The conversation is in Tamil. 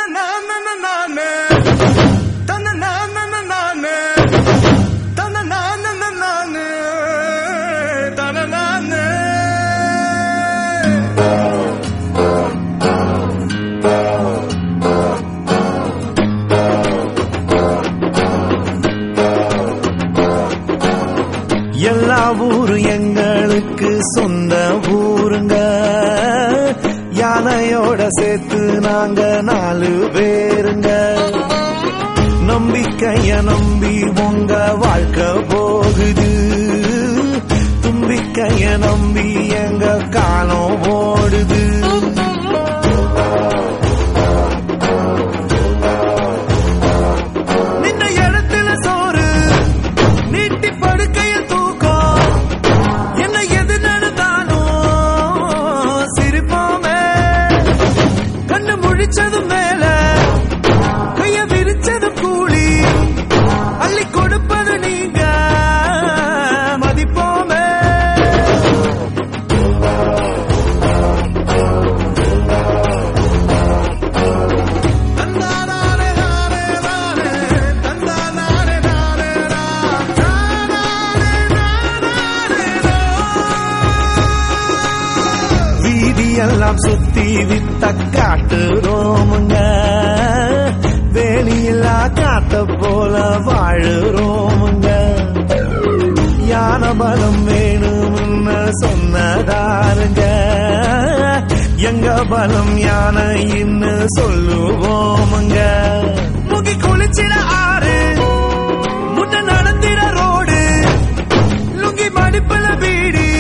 தன்னே தன்ன நானே தன்ன நானே தன நானே எல்லா ஊரும் எங்களுக்கு சொந்த ஊருங்க யானையோட சேர்த்து நாங்க நாலு பேருங்க நம்பிக்கைய நம்பி உங்க வாழ்க்கை போகுது தும்பிக்கைய நம்பி எங்க காலம் ஓடுது நின்ன இடத்துல சோறு நீட்டி படுக்கைய தூக்கம் என்ன எது நடந்தாலும் சிரிப்போமே கண்ணு முழிச்சது மேல கைய விரிச்சது கூலி அள்ளி கொடுப்பது நீங்க மதிப்போமே தந்தானே நானே நானே தந்தானே நானே நானே வீதியெல்லாம் சுத்தி வித்த காட்டுறோமுங்க வேலியில்லா காத்த போல வாழுறோமுங்க யான பலம் வேணும்னு சொன்னதாருங்க எங்க பலம் யானைன்னு சொல்லுவோமுங்க முகி குளிச்சிட ஆறு முன்ன நடந்திட ரோடு லுங்கி மடிப்புல வீடு